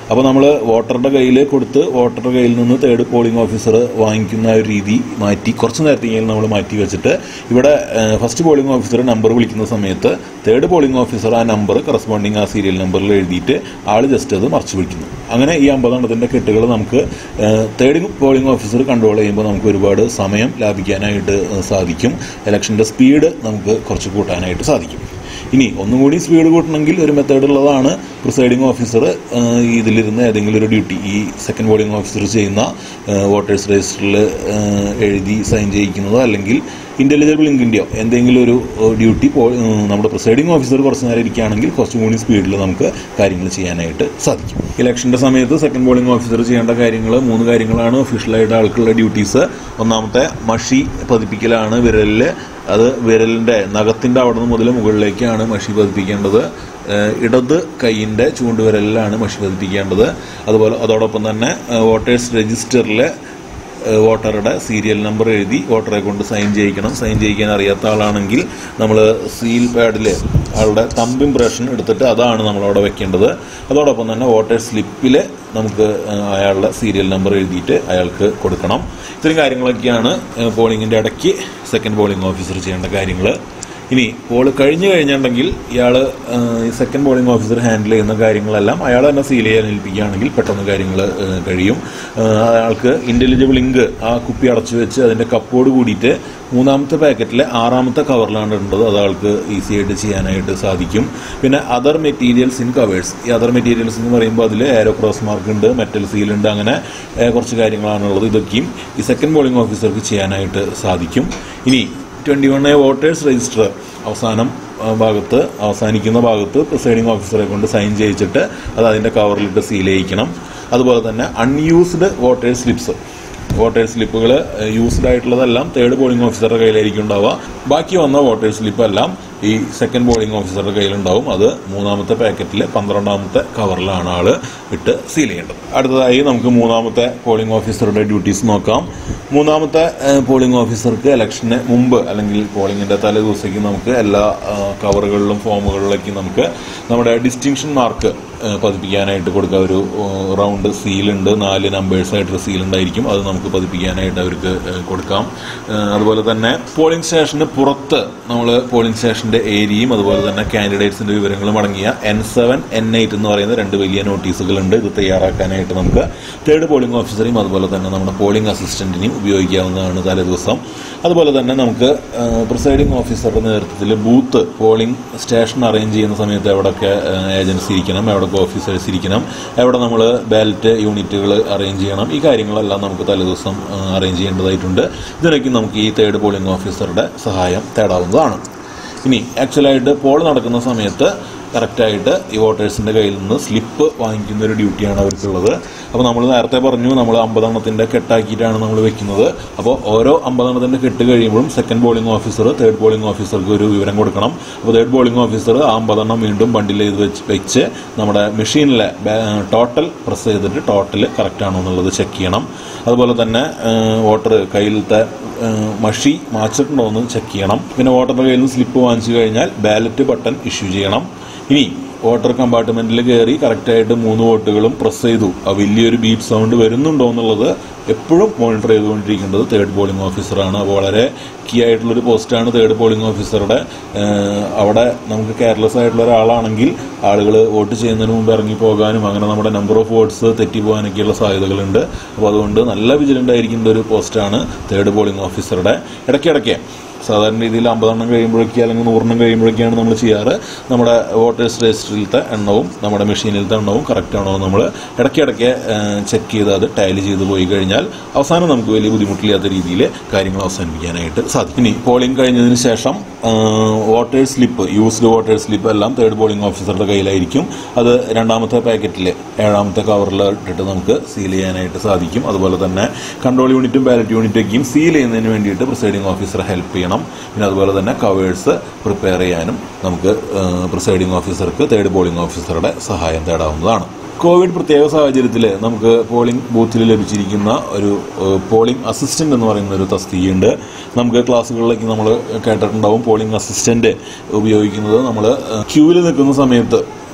അപ്പോൾ നമ്മൾ വോട്ടറുടെ കയ്യിൽ കൊടുത്ത് വോട്ടറുടെ കയ്യിൽ നിന്ന് തേർഡ് പോളിംഗ് ഓഫീസർ വാങ്ങിക്കുന്ന ആ ഒരു രീതി മാറ്റി കുറച്ച് നേരത്തേക്കും നമ്മൾ മാറ്റി വെച്ചിട്ട് ഇവിടെ ഫസ്റ്റ് പോളിംഗ് ഓഫീസർ നമ്പർ വിളിക്കുന്ന സമയത്ത് തേർഡ് പോളിംഗ് ഓഫീസർ ആ നമ്പർ കറസ്പോണ്ടിങ് ആ സീരിയൽ നമ്പറിൽ എഴുതിയിട്ട് ആൾ ജസ്റ്റ് അത് മറച്ചു വിളിക്കുന്നു അങ്ങനെ ഈ അമ്പതെണ്ണത്തിൻ്റെ കെട്ടുകൾ നമുക്ക് തേർഡ് പോളിംഗ് ഓഫീസർ കൺട്രോൾ ചെയ്യുമ്പോൾ നമുക്ക് ഒരുപാട് സമയം ലാഭിക്കാനായിട്ട് സാധിക്കും ഇലക്ഷൻ്റെ സ്പീഡ് നമുക്ക് കുറച്ച് കൂട്ടാനായിട്ട് സാധിക്കും ഇനി ഒന്നും കൂടി സ്പീഡ് കൂട്ടണമെങ്കിൽ ഒരു മെത്തേഡ് ഉള്ളതാണ് പ്രിസൈഡിംഗ് ഓഫീസർ ഇതിലിരുന്ന് ഏതെങ്കിലും ഒരു ഡ്യൂട്ടി ഈ സെക്കൻഡ് പോളിംഗ് ഓഫീസർ ചെയ്യുന്ന വോട്ടേഴ്സ് രജിസ്റ്ററിൽ എഴുതി സൈൻ ചെയ്യിക്കുന്നതോ അല്ലെങ്കിൽ ഇൻ്റലിജബിൾ ലിങ്കിൻ്റെയോ എന്തെങ്കിലും ഒരു ഡ്യൂട്ടി പോ നമ്മുടെ പ്രിസൈഡിംഗ് ഓഫീസർ കുറച്ച് നേരം ഇരിക്കുകയാണെങ്കിൽ കുറച്ചും കൂടി സ്പീഡിൽ നമുക്ക് കാര്യങ്ങൾ ചെയ്യാനായിട്ട് സാധിക്കും ഇലക്ഷൻ്റെ സമയത്ത് സെക്കൻഡ് പോളിംഗ് ഓഫീസർ ചെയ്യേണ്ട കാര്യങ്ങൾ മൂന്ന് കാര്യങ്ങളാണ് ഒഫീഷ്യലായിട്ട് ആൾക്കുള്ള ഡ്യൂട്ടീസ് ഒന്നാമത്തെ മഷി പതിപ്പിക്കലാണ് വിരലിൽ അത് വിരലിൻ്റെ നഖത്തിൻ്റെ അവിടെ നിന്ന് മുതൽ മുകളിലേക്കാണ് മഷി പതിപ്പിക്കേണ്ടത് ഏഹ് ഇടത് കൈയിൻ്റെ ചൂണ്ടുവിരലിലാണ് മഷി പതിപ്പിക്കേണ്ടത് അതുപോലെ അതോടൊപ്പം തന്നെ വോട്ടേഴ്സ് രജിസ്റ്ററിൽ വോട്ടറുടെ സീരിയൽ നമ്പർ എഴുതി വോട്ടറെ കൊണ്ട് സൈൻ ചെയ്യിക്കണം സൈൻ ചെയ്യിക്കാൻ അറിയാത്ത ആളാണെങ്കിൽ നമ്മൾ സീൽ പാഡിൽ ആളുടെ തമ്പ് ഇംപ്രഷൻ എടുത്തിട്ട് അതാണ് നമ്മളവിടെ വെക്കേണ്ടത് അതോടൊപ്പം തന്നെ വോട്ടേഴ്സ് സ്ലിപ്പിൽ നമുക്ക് അയാളുടെ സീരിയൽ നമ്പർ എഴുതിയിട്ട് അയാൾക്ക് കൊടുക്കണം ഇത്രയും കാര്യങ്ങളൊക്കെയാണ് പോളിങ്ങിൻ്റെ ഇടയ്ക്ക് സെക്കൻഡ് പോളിംഗ് ഓഫീസർ ചെയ്യേണ്ട കാര്യങ്ങൾ ഇനി പോൾ കഴിഞ്ഞു കഴിഞ്ഞിട്ടുണ്ടെങ്കിൽ ഇയാൾ ഈ സെക്കൻഡ് പോളിംഗ് ഓഫീസർ ഹാൻഡിൽ ചെയ്യുന്ന കാര്യങ്ങളെല്ലാം അയാൾ തന്നെ സീൽ ചെയ്യാൻ ഏൽപ്പിക്കുകയാണെങ്കിൽ പെട്ടെന്ന് കാര്യങ്ങൾ കഴിയും അയാൾക്ക് ഇൻ്റലിജിബിൾ ഇങ്ക് ആ കുപ്പി അടച്ചു വെച്ച് അതിൻ്റെ കപ്പോട് കൂടിയിട്ട് മൂന്നാമത്തെ പാക്കറ്റിലെ ആറാമത്തെ കവറിലാണ് ഇടേണ്ടത് അത് ആൾക്ക് ഈസി ആയിട്ട് ചെയ്യാനായിട്ട് സാധിക്കും പിന്നെ അതർ മെറ്റീരിയൽസ് ഇൻ കവേഴ്സ് ഈ അതർ മെറ്റീരിയൽസ് എന്ന് പറയുമ്പോൾ അതിൽ എയറോ ക്രോസ് മാർക്ക് ഉണ്ട് മെറ്റൽ സീൽ ഉണ്ട് അങ്ങനെ ഏഹ്, കുറച്ച് കാര്യങ്ങളാണുള്ളത് ഇതൊക്കെയും ഈ സെക്കൻഡ് പോളിംഗ് ഓഫീസർക്ക് ചെയ്യാനായിട്ട് സാധിക്കും ഇനി twenty one A voters register അവസാനം ആ, ഭാഗത്ത് അവസാനിക്കുന്ന ഭാഗത്ത് പ്രിസൈഡിംഗ് ഓഫീസറെ കൊണ്ട് സൈൻ ചെയ്യിച്ചിട്ട് അത് അതിൻ്റെ കവറിലിട്ട് സീൽ ചെയ്യിക്കണം അതുപോലെ തന്നെ അൺയൂസ്ഡ് വോട്ടേഴ്സ് സ്ലിപ്സ് വോട്ടേഴ്സ് സ്ലിപ്പുകൾ യൂസ്ഡ് ആയിട്ടുള്ളതെല്ലാം തേർഡ് പോളിംഗ് ഓഫീസറുടെ കയ്യിലായിരിക്കും ഉണ്ടാവുക ബാക്കി വന്ന വോട്ടേഴ്സ് സ്ലിപ്പ് എല്ലാം ഈ സെക്കൻഡ് പോളിംഗ് ഓഫീസറുടെ കയ്യിലുണ്ടാവും അത് മൂന്നാമത്തെ പാക്കറ്റിൽ പന്ത്രണ്ടാമത്തെ കവറിലാണ് ആള് ഇട്ട് സീൽ ചെയ്യേണ്ടത് അടുത്തതായി നമുക്ക് മൂന്നാമത്തെ പോളിംഗ് ഓഫീസറുടെ ഡ്യൂട്ടീസ് നോക്കാം മൂന്നാമത്തെ ഏഹ്, പോളിംഗ് ഓഫീസർക്ക് ഇലക്ഷന് മുമ്പ് അല്ലെങ്കിൽ പോളിംഗിന്റെ തലേ ദിവസത്തേക്ക് നമുക്ക് എല്ലാ ഏഹ്, കവറുകളിലും ഫോമുകളിലേക്കും നമുക്ക് നമ്മുടെ ഡിസ്റ്റിങ്ഷൻ മാർക്ക് ഏഹ്, പതിപ്പിക്കാനായിട്ട് കൊടുക്കുക ഒരു ഏഹ്, റൗണ്ട് സീലുണ്ട് നാല് നമ്പേഴ്സ് ആയിട്ടൊരു സീൽ ഉണ്ടായിരിക്കും അത് നമുക്ക് പതിപ്പിക്കാനായിട്ട് അവർക്ക് ഏഹ്, കൊടുക്കാം ഏഹ്, അതുപോലെ തന്നെ പോളിംഗ് സ്റ്റേഷന് പുറത്ത് നമ്മൾ പോളിംഗ് സ്റ്റേഷന്റെ ഏരിയയും അതുപോലെ തന്നെ കാൻഡിഡേറ്റ്സിന്റെ വിവരങ്ങളും അടങ്ങിയ എൻ സെവൻ എൻ എയ്റ്റ് എന്ന് പറയുന്ന രണ്ട് വലിയ നോട്ടീസുകളുണ്ട് ഇത് തയ്യാറാക്കാനായിട്ട് നമുക്ക് തേർഡ് പോളിംഗ് ഓഫീസറെയും അതുപോലെ തന്നെ നമ്മുടെ പോളിംഗ് അസിസ്റ്റന്റിനെയും ഉപയോഗിക്കാവുന്നതാണ് തലേ ദിവസം അതുപോലെ തന്നെ നമുക്ക് പ്രിസൈഡിംഗ് ഓഫീസറുടെ നേതൃത്വത്തിൽ ബൂത്ത് പോളിംഗ് സ്റ്റേഷൻ അറേഞ്ച് ചെയ്യുന്ന സമയത്ത് എവിടെയൊക്കെ ഏജൻസി ഇരിക്കണം എവിടെയൊക്കെ ഓഫീസേഴ്സ് ഇരിക്കണം എവിടെ നമ്മൾ ബാലറ്റ് യൂണിറ്റുകൾ അറേഞ്ച് ചെയ്യണം ഈ കാര്യങ്ങളെല്ലാം നമുക്ക് തലേദിവസം അറേഞ്ച് ചെയ്യേണ്ടതായിട്ടുണ്ട് ഇതിനൊക്കെ നമുക്ക് ഈ തേർഡ് പോളിംഗ് ഓഫീസറുടെ സഹായം തേടാവുന്നതാണ് ഇനി ആക്ച്വലായിട്ട് പോൾ നടക്കുന്ന സമയത്ത് കറക്റ്റായിട്ട് ഈ വോട്ടേഴ്സിൻ്റെ കയ്യിൽ നിന്ന് സ്ലിപ്പ് വാങ്ങിക്കുന്ന ഒരു ഡ്യൂട്ടിയാണ് അവർക്കുള്ളത് അപ്പോൾ നമ്മൾ നേരത്തെ പറഞ്ഞു നമ്മൾ അമ്പതെണ്ണത്തിൻ്റെ കെട്ടാക്കിയിട്ടാണ് നമ്മൾ വെക്കുന്നത് അപ്പോൾ ഓരോ അമ്പതെണ്ണത്തിൻ്റെ കെട്ട് കഴിയുമ്പോഴും second polling officer third polling ഓഫീസർക്ക് ഒരു വിവരം കൊടുക്കണം അപ്പോൾ തേർഡ് പോളിംഗ് ഓഫീസർ ആ അമ്പതെണ്ണം വീണ്ടും ബണ്ടിൽ ചെയ്ത് വെച്ച് വെച്ച് നമ്മുടെ മെഷീനിലെ ടോട്ടൽ പ്രസ് ചെയ്തിട്ട് ടോട്ടൽ കറക്റ്റ് ആണോ എന്നുള്ളത് ചെക്ക് ചെയ്യണം അതുപോലെ തന്നെ വോട്ടർ കയ്യിലത്തെ ഏഹ് മഷി മാച്ചിട്ടുണ്ടോ എന്ന് ചെക്ക് ചെയ്യണം പിന്നെ വോട്ടറുടെ കയ്യിൽ നിന്ന് സ്ലിപ്പ് വാങ്ങിച്ചു കഴിഞ്ഞാൽ ബാലറ്റ് ബട്ടൺ ഇഷ്യൂ ചെയ്യണം ഇനി വോട്ടർ കമ്പാർട്ട്മെന്റിൽ കയറി കറക്റ്റായിട്ട് മൂന്ന് വോട്ടുകളും പ്രസ് ചെയ്തു ആ വലിയൊരു ബീറ്റ് സൗണ്ട് വരുന്നുണ്ടോ എന്നുള്ളത് എപ്പോഴും മോണിറ്റർ ചെയ്തുകൊണ്ടിരിക്കേണ്ടത് തേർഡ് പോളിംഗ് ഓഫീസറാണ് അപ്പോൾ വളരെ കീ ആയിട്ടുള്ളൊരു പോസ്റ്റാണ് തേർഡ് പോളിംഗ് ഓഫീസറുടെ ഏഹ് അവിടെ നമുക്ക് കെയർലെസ് ആയിട്ടുള്ള ഒരാളാണെങ്കിൽ ആളുകൾ വോട്ട് ചെയ്യുന്നതിന് മുമ്പ് ഇറങ്ങി പോകാനും അങ്ങനെ നമ്മുടെ നമ്പർ ഓഫ് വോട്ട്സ് തെറ്റി പോകാനൊക്കെയുള്ള സാധ്യതകളുണ്ട് അപ്പോൾ അതുകൊണ്ട് നല്ല വിജിലൻ്റ് ആയിരിക്കേണ്ട ഒരു പോസ്റ്റാണ് തേർഡ് പോളിംഗ് ഓഫീസറുടെ ഇടയ്ക്കിടയ്ക്ക് സാധാരണ രീതിയിൽ അമ്പതെണ്ണം കഴിയുമ്പോഴേക്ക് അല്ലെങ്കിൽ നൂറെണ്ണം കഴിയുമ്പോഴേക്കാണ് നമ്മൾ ചെയ്യാറ് നമ്മുടെ വോട്ടേഴ്സ് രജിസ്റ്ററിലത്തെ എണ്ണവും നമ്മുടെ മെഷീനിലത്തെ എണ്ണവും കറക്റ്റ് ആണോ എന്ന് നമ്മൾ ഇടയ്ക്കിടയ്ക്ക് ചെക്ക് ചെയ്ത് അത് ടൈല് ചെയ്ത് പോയി കഴിഞ്ഞാൽ അവസാനം നമുക്ക് വലിയ ബുദ്ധിമുട്ടില്ലാത്ത രീതിയിൽ കാര്യങ്ങൾ അവസാനിപ്പിക്കാനായിട്ട് സാധിക്കും ഇനി പോളിംഗ് കഴിഞ്ഞതിന് ശേഷം voters slip used voters slip എല്ലാം തേർഡ് പോളിംഗ് ഓഫീസറുടെ കയ്യിലായിരിക്കും അത് രണ്ടാമത്തെ പാക്കറ്റിൽ ഏഴാമത്തെ കവറിൽ ഇട്ടിട്ട് നമുക്ക് സീൽ ചെയ്യാനായിട്ട് സാധിക്കും അതുപോലെ തന്നെ കൺട്രോൾ യൂണിറ്റും ബാലറ്റ് യൂണിറ്റൊക്കെയും സീൽ ചെയ്യുന്നതിന് വേണ്ടിയിട്ട് പ്രിസൈഡിംഗ് ഓഫീസറെ ഹെൽപ്പ് ചെയ്യണം പിന്നെ അതുപോലെ തന്നെ കവേഴ്സ് പ്രിപ്പയർ ചെയ്യാനും നമുക്ക് പ്രിസൈഡിംഗ് ഓഫീസർക്ക് തേർഡ് പോളിംഗ് ഓഫീസറുടെ സഹായം തേടാവുന്നതാണ് കോവിഡ് പ്രത്യേക സാഹചര്യത്തിൽ നമുക്ക് പോളിംഗ് ബൂത്തിൽ ലഭിച്ചിരിക്കുന്ന ഒരു ഏഹ്, പോളിംഗ് അസിസ്റ്റന്റ് എന്ന് പറയുന്ന ഒരു തസ്തികയുണ്ട് നമുക്ക് ക്ലാസ്സുകളിലേക്ക് നമ്മൾ കേട്ടിട്ടുണ്ടാവും പോളിംഗ് അസിസ്റ്റന്റ് ഉപയോഗിക്കുന്നത് നമ്മൾ ക്യൂവിൽ നിൽക്കുന്ന സമയത്ത്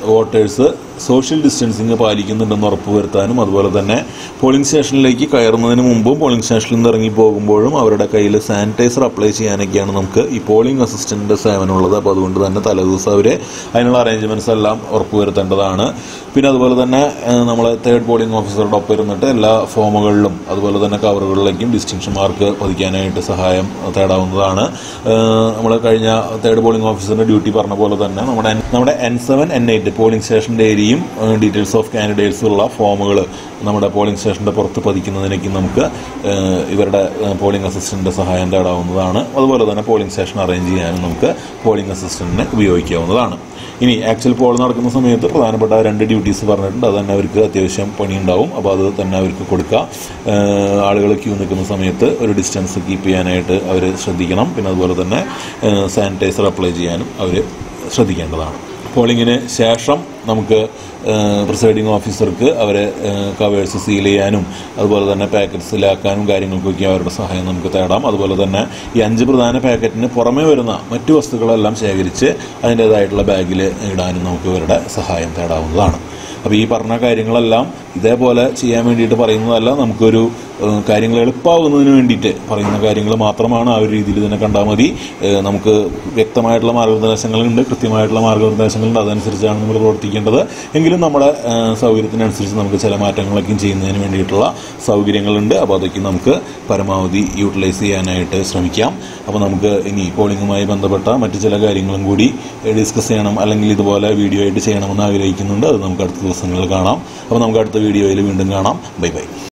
വോട്ടേഴ്സ് സോഷ്യൽ ഡിസ്റ്റൻസിങ് പാലിക്കുന്നുണ്ടെന്ന് ഉറപ്പുവരുത്താനും അതുപോലെ തന്നെ പോളിംഗ് സ്റ്റേഷനിലേക്ക് കയറുന്നതിന് മുമ്പും പോളിംഗ് സ്റ്റേഷനിൽ നിന്ന് ഇറങ്ങി പോകുമ്പോഴും അവരുടെ കയ്യിൽ സാനിറ്റൈസർ അപ്ലൈ ചെയ്യാനൊക്കെയാണ് നമുക്ക് ഈ പോളിംഗ് അസിസ്റ്റന്റിന്റെ സേവനമുള്ളത് അപ്പോൾ അതുകൊണ്ട് തന്നെ തലേദിവസം അവർ അതിനുള്ള അറേഞ്ച്മെന്റ്സ് എല്ലാം ഉറപ്പുവരുത്തേണ്ടതാണ് പിന്നെ അതുപോലെ തന്നെ നമ്മൾ തേർഡ് പോളിംഗ് ഓഫീസറുടെ ഒപ്പം ഇരുന്നിട്ട് എല്ലാ ഫോമുകളിലും അതുപോലെ തന്നെ കവറുകളിലേക്കും ഡിസ്റ്റിങ്ഷൻ മാർക്ക് പതിക്കാനായിട്ട് സഹായം തേടാവുന്നതാണ് നമ്മൾ കഴിഞ്ഞ തേർഡ് പോളിംഗ് ഓഫീസറിന്റെ ഡ്യൂട്ടി പറഞ്ഞ പോലെ തന്നെ നമ്മുടെ നമ്മുടെ N seven N eight polling സ്റ്റേഷന്റെ ഏരിയയും ഡീറ്റെയിൽസ് ഓഫ് കാൻഡിഡേറ്റ്സ് ഉള്ള ഫോമുകൾ നമ്മുടെ പോളിംഗ് സ്റ്റേഷന്റെ പുറത്ത് പതിക്കുന്നതിനേക്ക് നമുക്ക് ഏഹ്, ഇവരുടെ പോളിംഗ് അസിസ്റ്റന്റിന്റെ സഹായം തേടാവുന്നതാണ് അതുപോലെ തന്നെ പോളിംഗ് സ്റ്റേഷൻ അറേഞ്ച് ചെയ്യാനും നമുക്ക് പോളിംഗ് അസിസ്റ്റന്റിനെ ഉപയോഗിക്കാവുന്നതാണ് ഇനി ആക്ച്വൽ പോൾ നടക്കുന്ന സമയത്ത് പ്രധാനപ്പെട്ട രണ്ട് ഡ്യൂട്ടീസ് പറഞ്ഞിട്ടുണ്ട് അത് തന്നെ അവർക്ക് അത്യാവശ്യം പണിയുണ്ടാവും അപ്പോൾ അത് തന്നെ അവർക്ക് കൊടുക്കുക ഏഹ്, ആളുകൾ ക്യൂ നിൽക്കുന്ന സമയത്ത് ഒരു ഡിസ്റ്റൻസ് കീപ്പ് ചെയ്യാനായിട്ട് അവർ ശ്രദ്ധിക്കണം പിന്നെ അതുപോലെ തന്നെ സാനിറ്റൈസർ അപ്ലൈ ചെയ്യാനും അവർ ശ്രദ്ധിക്കേണ്ടതാണ് പോളിങ്ങിന് ശേഷം നമുക്ക് പ്രിസൈഡിംഗ് ഓഫീസർക്ക് അവരെ കവേഴ്സ് സീൽ ചെയ്യാനും അതുപോലെ തന്നെ പാക്കറ്റ്സിലാക്കാനും കാര്യങ്ങൾക്കൊക്കെ അവരുടെ സഹായം നമുക്ക് തേടാം അതുപോലെ തന്നെ ഈ അഞ്ച് പ്രധാന പാക്കറ്റിന് പുറമേ വരുന്ന മറ്റു വസ്തുക്കളെല്ലാം ശേഖരിച്ച് അതിൻ്റേതായിട്ടുള്ള ബാഗിൽ ഇടാനും നമുക്ക് ഇവരുടെ സഹായം തേടാവുന്നതാണ് അപ്പോൾ ഈ പറഞ്ഞ കാര്യങ്ങളെല്ലാം ഇതേപോലെ ചെയ്യാൻ വേണ്ടിയിട്ട് പറയുന്നതല്ല നമുക്കൊരു ഏഹ്, കാര്യങ്ങൾ എളുപ്പമാകുന്നതിന് വേണ്ടിയിട്ട് പറയുന്ന കാര്യങ്ങൾ മാത്രമാണ് ആ ഒരു രീതിയിൽ തന്നെ കണ്ടാൽ മതി ഏഹ്, നമുക്ക് വ്യക്തമായിട്ടുള്ള മാർഗനിർദ്ദേശങ്ങളുണ്ട് കൃത്യമായിട്ടുള്ള മാർഗനിർദ്ദേശങ്ങളുണ്ട് അതനുസരിച്ചാണ് നമ്മൾ പ്രവർത്തിക്കേണ്ടത് എങ്കിലും നമ്മുടെ ഏഹ്, സൗകര്യത്തിനനുസരിച്ച് നമുക്ക് ചില മാറ്റങ്ങളൊക്കെ ചെയ്യുന്നതിന് വേണ്ടിയിട്ടുള്ള സൗകര്യങ്ങളുണ്ട് അപ്പോൾ അതൊക്കെ നമുക്ക് പരമാവധി യൂട്ടിലൈസ് ചെയ്യാനായിട്ട് ശ്രമിക്കാം അപ്പോൾ നമുക്ക് ഇനി പോളിംഗുമായി ബന്ധപ്പെട്ട മറ്റു ചില കാര്യങ്ങളും കൂടി ഡിസ്കസ് ചെയ്യണം അല്ലെങ്കിൽ ഇതുപോലെ വീഡിയോ ആയിട്ട് ചെയ്യണമെന്ന് ആഗ്രഹിക്കുന്നുണ്ട് അത് നമുക്ക് അടുത്ത ദിവസങ്ങളിൽ കാണാം അപ്പോൾ നമുക്ക് അടുത്ത വീഡിയോയിൽ വീണ്ടും കാണാം ബൈ ബൈ